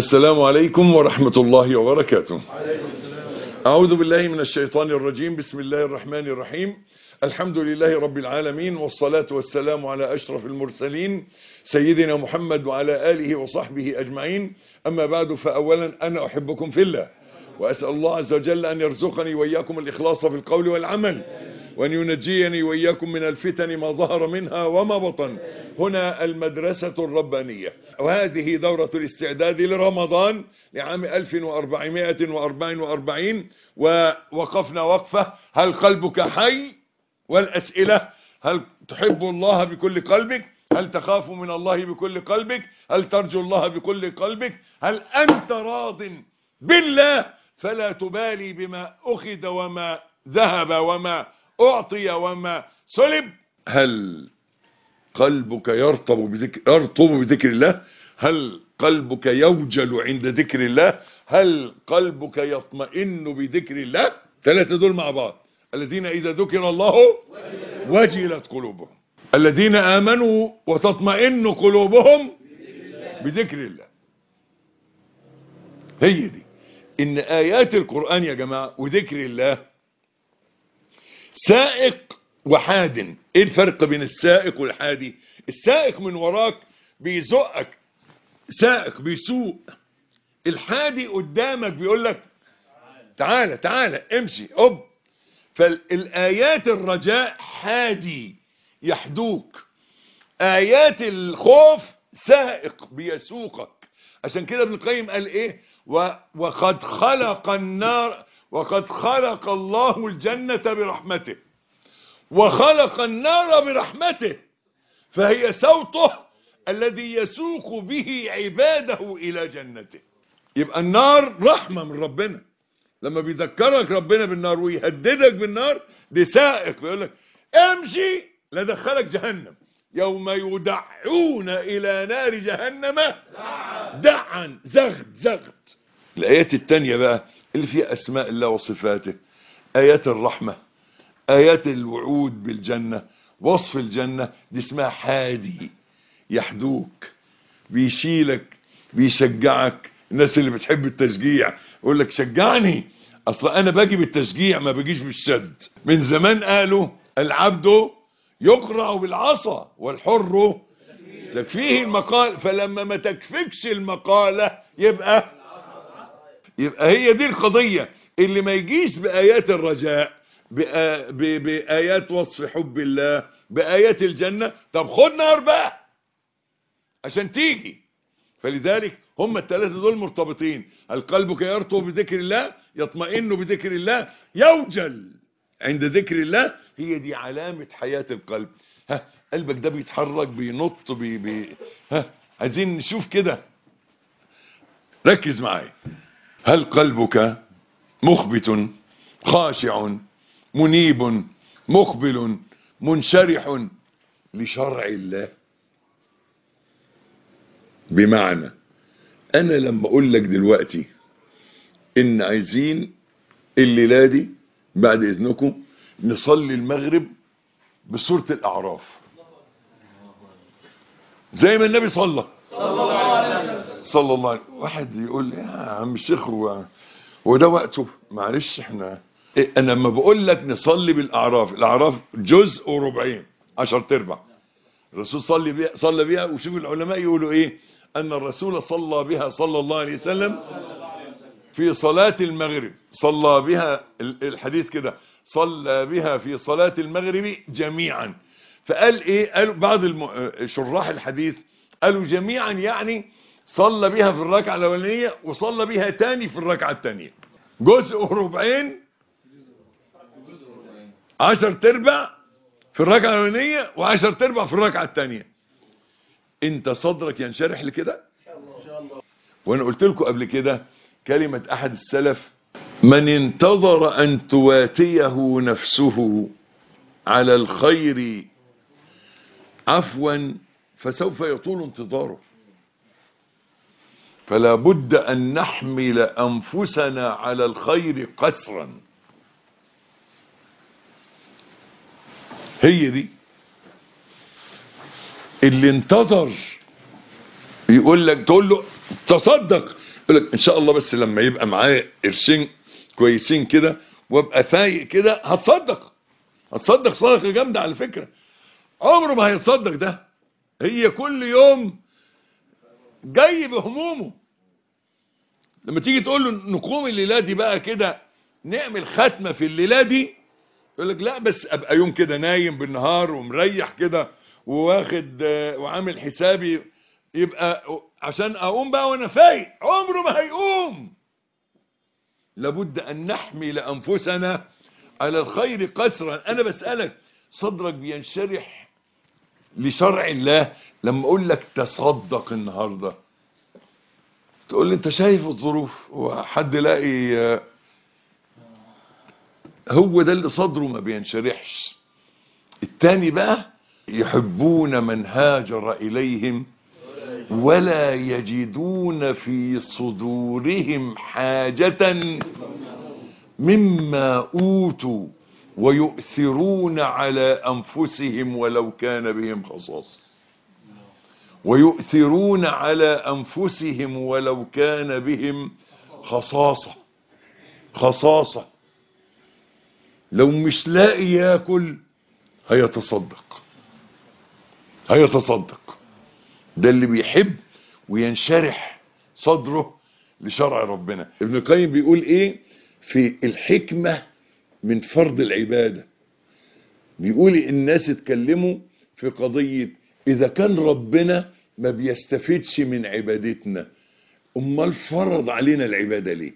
السلام عليكم ورحمة الله وبركاته أعوذ بالله من الشيطان الرجيم بسم الله الرحمن الرحيم الحمد لله رب العالمين والصلاة والسلام على أشرف المرسلين سيدنا محمد وعلى آله وصحبه أجمعين أما بعد فأولا أنا أحبكم في الله وأسأل الله عز وجل أن يرزقني وإياكم الإخلاص في القول والعمل وأن ينجيني وإياكم من الفتن ما ظهر منها وما بطن هنا المدرسة الربانية وهذه دورة الاستعداد لرمضان لعام 1444 ووقفنا وقفة هل قلبك حي والأسئلة هل تحب الله بكل قلبك هل تخاف من الله بكل قلبك هل ترجو الله بكل قلبك هل أنت راض بالله فلا تبالي بما أخذ وما ذهب وما أعطي وما سلب هل قلبك يرطب بذكر, يرطب بذكر الله هل قلبك يوجل عند ذكر الله هل قلبك يطمئن بذكر الله ثلاثة دول مع بعض الذين إذا ذكر الله وجلت قلوبهم الذين آمنوا وتطمئن قلوبهم بذكر الله هي دي إن آيات القرآن يا جماعة وذكر الله سائق وحاد ايه الفرق بين السائق والحادي السائق من وراك بيزقك سائق بيسوق الحادي قدامك بيقول لك تعالى تعالى امشي اب فالآيات الرجاء حادي يحدوك آيات الخوف سائق بيسوقك عشان كده ابن القيم قال ايه وقد خلق النار وقد خلق الله الجنة برحمته وخلق النار برحمته فهي صوته الذي يسوق به عباده إلى جنته يبقى النار رحمة من ربنا لما بيذكرك ربنا بالنار ويهددك بالنار دي سائق بيقول لك امشي لدخلك جهنم يوم يدعون إلى نار جهنم دعا زغد زغد الآيات التانية بقى اللي فيها أسماء الله وصفاته آيات الرحمة آيات الوعود بالجنة وصف الجنة دي اسمها حادي يحدوك بيشيلك بيشجعك الناس اللي بتحب التشجيع يقول لك شجعني اصلا انا باجي بالتشجيع ما بجيش بالشد من زمان قالوا العبد يقرع بالعصا والحر تكفيه المقال فلما ما تكفكش المقالة يبقى يبقى هي دي القضية اللي ما يجيش بآيات الرجاء بآيات وصف حب الله بآيات الجنة طب خد نار بقى عشان تيجي فلذلك هم الثلاثة دول مرتبطين القلب يرطب بذكر الله يطمئن بذكر الله يوجل عند ذكر الله هي دي علامة حياة القلب ها قلبك ده بيتحرك بينط بي بي ها عايزين نشوف كده ركز معايا هل قلبك مخبت خاشع منيب مقبل منشرح لشرع الله بمعنى انا لما اقول لك دلوقتي ان عايزين الليله دي بعد اذنكم نصلي المغرب بسوره الاعراف زي ما النبي صلى صلى الله عليه واحد يقول لي يا عم الشيخ هو وده وقته معلش احنا إيه انا لما بقول لك نصلي بالاعراف الاعراف جزء وربعين 10 ارباع الرسول صلي بيها صلى بيها وشوف العلماء يقولوا ايه ان الرسول صلى بها صلى الله عليه وسلم في صلاة المغرب صلى بها الحديث كده صلى بها في صلاة المغرب جميعا فقال ايه قالوا بعض شراح الحديث قالوا جميعا يعني صلى بها في الركعة الاولانية وصلى بها تاني في الركعة الثانية جزء وربعين عشر تربع في الركعة الاولانية وعشر تربع في الركعة الثانية انت صدرك ينشرح لكده وانا قلت لكم قبل كده كلمة احد السلف من انتظر ان تواتيه نفسه على الخير عفوا فسوف يطول انتظاره فلا بد ان نحمل انفسنا على الخير قسرا هي دي اللي انتظر يقول لك تقول له تصدق يقول لك ان شاء الله بس لما يبقى معايا قرشين كويسين كده وابقى فايق كده هتصدق هتصدق صدقه جامده على فكره عمره ما هيتصدق ده هي كل يوم جاي بهمومه لما تيجي تقول له نقوم الليله دي بقى كده نعمل ختمه في الليله دي يقول لك لا بس ابقى يوم كده نايم بالنهار ومريح كده وواخد آه، وعامل حسابي يبقى عشان اقوم بقى وانا فايق عمره ما هيقوم لابد ان نحمل انفسنا على الخير قسرا انا بسالك صدرك بينشرح لشرع الله لما اقول لك تصدق النهارده تقول لي انت شايف الظروف وحد لاقي آه، هو ده اللي صدره ما بينشرحش التاني بقى يحبون من هاجر إليهم ولا يجدون في صدورهم حاجة مما أوتوا ويؤثرون على أنفسهم ولو كان بهم خصاصة ويؤثرون على أنفسهم ولو كان بهم خصاصة خصاصة لو مش لاقي ياكل هيتصدق هيتصدق ده اللي بيحب وينشرح صدره لشرع ربنا ابن القيم بيقول ايه في الحكمة من فرض العبادة بيقول الناس اتكلموا في قضية اذا كان ربنا ما بيستفيدش من عبادتنا امال فرض علينا العبادة ليه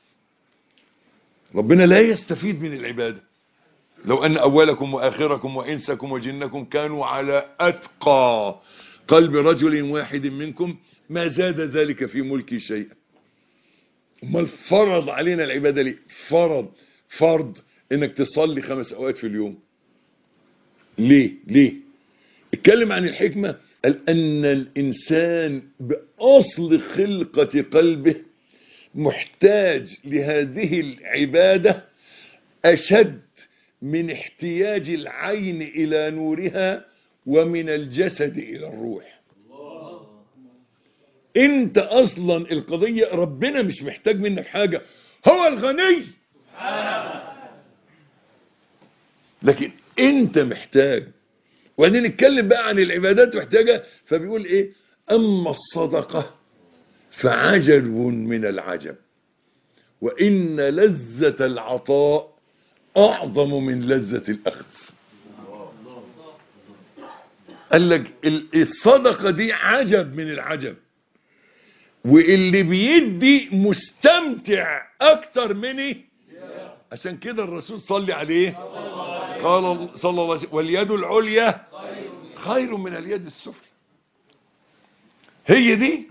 ربنا لا يستفيد من العبادة لو أن أولكم وآخركم وإنسكم وجنكم كانوا على أتقى قلب رجل واحد منكم ما زاد ذلك في ملكي شيئا امال فرض علينا العبادة ليه فرض فرض انك تصلي خمس اوقات في اليوم ليه ليه اتكلم عن الحكمة قال ان الانسان باصل خلقة قلبه محتاج لهذه العبادة اشد من احتياج العين الى نورها ومن الجسد الى الروح انت اصلا القضية ربنا مش محتاج منك حاجة هو الغني لكن انت محتاج وبعدين نتكلم بقى عن العبادات محتاجة فبيقول ايه اما الصدقة فعجب من العجب وان لذة العطاء اعظم من لذة الاخذ قال لك ال- الصدقة دي عجب من العجب واللي بيدي مستمتع اكتر مني عشان كده الرسول صلي عليه قال صلى الله عليه وسلم واليد العليا خير من اليد السفلى هي دي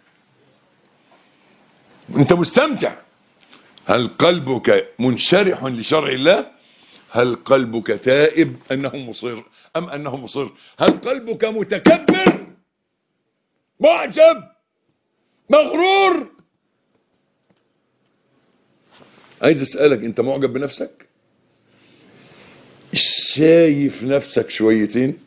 انت مستمتع هل قلبك منشرح لشرع الله هل قلبك تائب انه مصر ام انه مصر هل قلبك متكبر معجب مغرور عايز اسألك انت معجب بنفسك شايف نفسك شويتين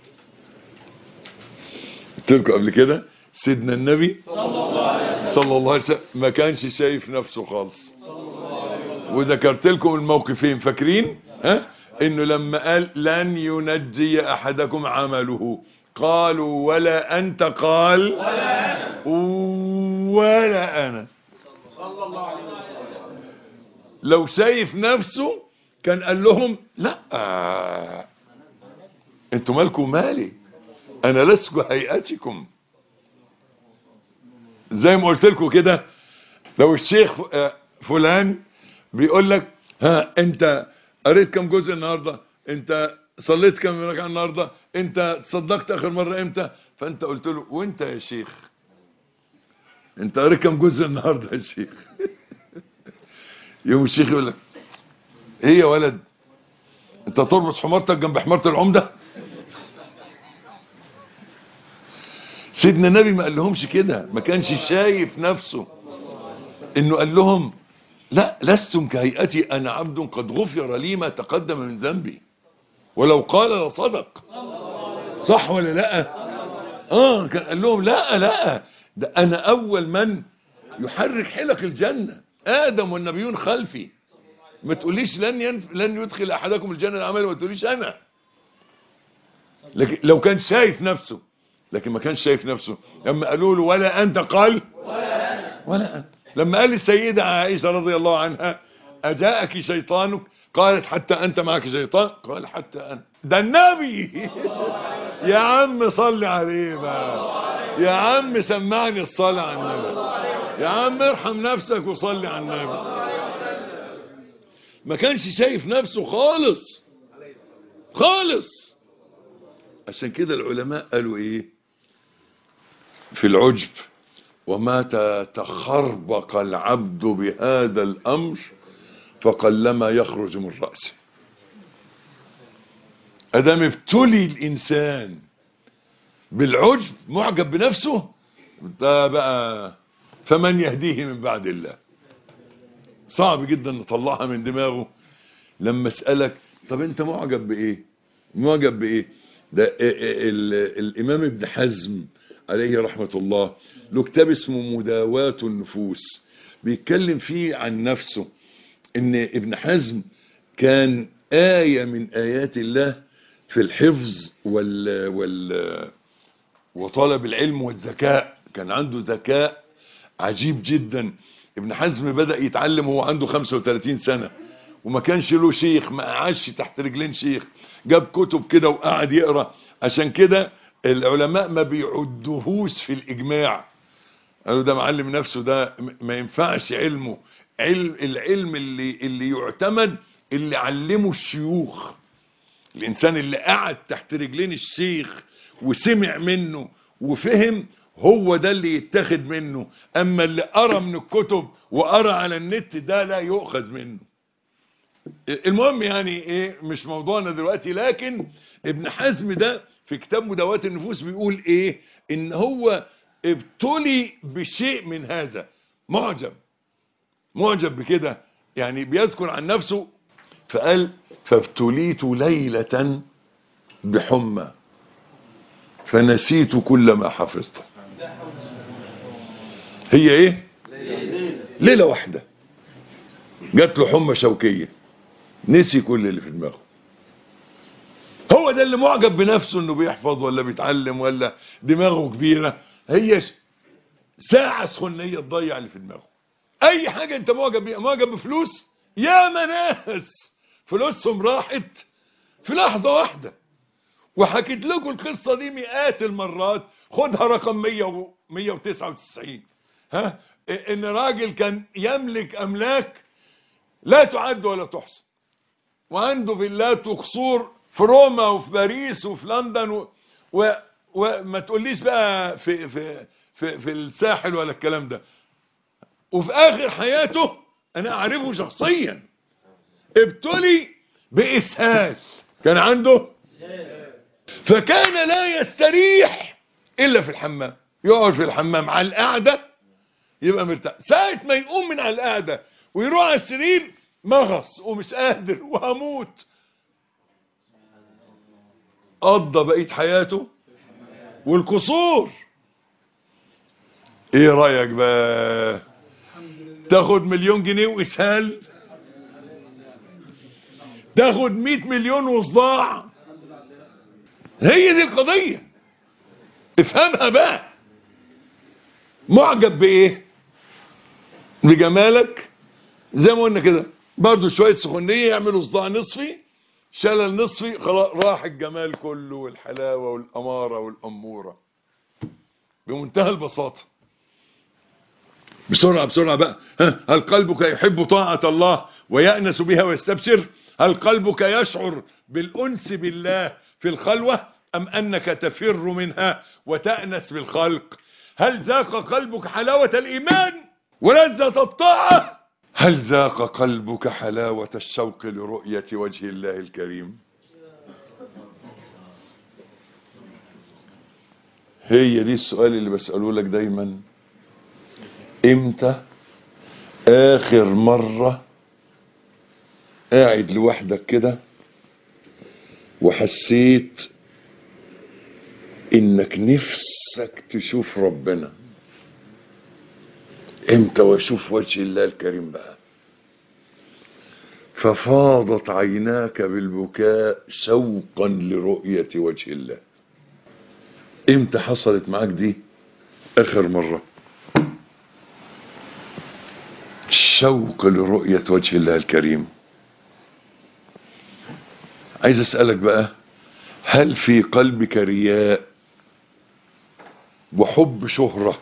قلت لكم قبل كده سيدنا النبي صلى الله عليه وسلم ما كانش شايف نفسه خالص وذكرت لكم الموقفين فاكرين ها انه لما قال لن ينجي احدكم عمله قالوا ولا انت قال ولا انا لو شايف نفسه كان قال لهم لا انتوا مالكم مالي انا لست كهيئتكم زي ما قلت لكم كده لو الشيخ آه، فلان بيقول لك ها انت قريت كم جزء النهارده انت صليت كم ركعه النهارده انت تصدقت اخر مره امتى فانت قلت له وانت يا شيخ انت قريت كم جزء النهارده يا شيخ يوم الشيخ يقول لك ايه يا ولد انت تربط حمارتك جنب حمارة العمدة سيدنا النبي ما قال لهمش كده ما كانش شايف نفسه انه قال لهم لا لستم كهيئتي انا عبد قد غفر لي ما تقدم من ذنبي ولو قال لصدق صح ولا لا اه كان قال لهم لا لا ده انا اول من يحرك حلق الجنة ادم والنبيون خلفي ما تقوليش لن ينف... لن يدخل احدكم الجنة عمل ما تقوليش انا لكن لو كان شايف نفسه لكن ما كانش شايف نفسه لما قالوا له ولا انت قال ولا أنت لما قال السيدة عائشة رضي الله عنها أجاءك شيطانك قالت حتى أنت معك شيطان قال حتى أنت ده النبي يا عم صل عليه بقى يا عم سمعني الصلاة على النبي يا عم ارحم نفسك وصلي على النبي ما كانش شايف نفسه خالص خالص عشان كده العلماء قالوا ايه في العجب ومتى تخربق العبد بهذا الأمر فقلما يخرج من رأسه أدام ابتلي الإنسان بالعجب معجب بنفسه ده بقى فمن يهديه من بعد الله صعب جدا نطلعها من دماغه لما اسألك طب انت معجب بإيه معجب بإيه ده ال- الإمام ابن حزم عليه رحمة الله له كتاب اسمه مداواة النفوس بيتكلم فيه عن نفسه ان ابن حزم كان آية من آيات الله في الحفظ وال, وال وطلب العلم والذكاء كان عنده ذكاء عجيب جدا ابن حزم بدأ يتعلم وهو عنده 35 سنة وما كانش له شيخ ما قعدش تحت رجلين شيخ جاب كتب كده وقعد يقرأ عشان كده العلماء ما بيعدوهوش في الإجماع قالوا ده معلم نفسه ده ما ينفعش علمه علم العلم اللي اللي يعتمد اللي علمه الشيوخ الإنسان اللي قعد تحت رجلين الشيخ وسمع منه وفهم هو ده اللي يتخذ منه أما اللي قرأ من الكتب وقرأ على النت ده لا يؤخذ منه المهم يعني ايه مش موضوعنا دلوقتي لكن ابن حزم ده في كتاب مداوات النفوس بيقول ايه ان هو ابتلي بشيء من هذا معجب معجب بكده يعني بيذكر عن نفسه فقال فابتليت ليلة بحمى فنسيت كل ما حفظته هي ايه ليلة واحدة جات له حمى شوكية نسي كل اللي في دماغه هو ده اللي معجب بنفسه انه بيحفظ ولا بيتعلم ولا دماغه كبيرة هي ساعة سخنية تضيع اللي في دماغه اي حاجة انت معجب بيها معجب بفلوس يا مناس فلوسهم راحت في لحظة واحدة وحكيت لكم القصة دي مئات المرات خدها رقم 100 و 199 ها ان راجل كان يملك املاك لا تعد ولا تحصى وعنده فيلات وقصور في روما وفي باريس وفي لندن و... و... وما تقوليش بقى في في في, في الساحل ولا الكلام ده وفي اخر حياته انا اعرفه شخصيا ابتلي باسهال كان عنده فكان لا يستريح الا في الحمام يقعد في الحمام على القعده يبقى مرتاح ساعه ما يقوم من على القعده ويروح على السرير مغص ومش قادر وهموت قضى بقيه حياته والقصور ايه رايك بقى تاخد مليون جنيه واسهال تاخد 100 مليون وصداع هي دي القضية افهمها بقى معجب بايه بجمالك زي ما قلنا كده برضو شوية سخونية يعملوا صداع نصفي شلل نصفي خلاص راح الجمال كله والحلاوة والأمارة والأمورة بمنتهى البساطة بسرعة بسرعة بقى ها هل قلبك يحب طاعة الله ويأنس بها ويستبشر هل قلبك يشعر بالأنس بالله في الخلوة أم أنك تفر منها وتأنس بالخلق هل ذاق قلبك حلاوة الإيمان ولذة الطاعة هل ذاق قلبك حلاوة الشوق لرؤية وجه الله الكريم هي دي السؤال اللي بسأله لك دايما امتى اخر مرة قاعد لوحدك كده وحسيت انك نفسك نفسك تشوف ربنا امتى واشوف وجه الله الكريم بقى ففاضت عيناك بالبكاء شوقا لرؤية وجه الله امتى حصلت معاك دي اخر مرة شوق لرؤية وجه الله الكريم عايز اسألك بقى هل في قلبك رياء وحب شهرة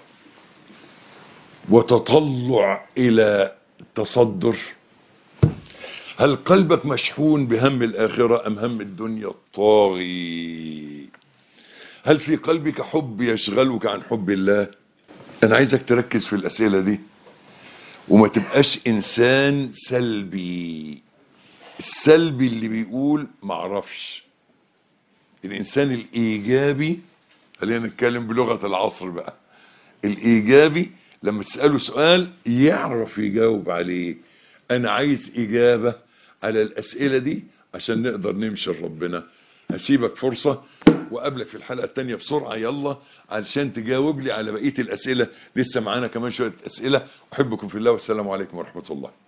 وتطلع الى تصدر هل قلبك مشحون بهم الآخرة أم هم الدنيا الطاغي هل في قلبك حب يشغلك عن حب الله أنا عايزك تركز في الأسئلة دي وما تبقاش إنسان سلبي السلبي اللي بيقول معرفش الإنسان الإيجابي خلينا نتكلم بلغة العصر بقى الإيجابي لما تسأله سؤال يعرف يجاوب عليه أنا عايز إجابة على الأسئلة دي عشان نقدر نمشي لربنا هسيبك فرصة وقابلك في الحلقة التانية بسرعة يلا علشان تجاوب لي على بقية الأسئلة لسه معانا كمان شوية أسئلة أحبكم في الله والسلام عليكم ورحمة الله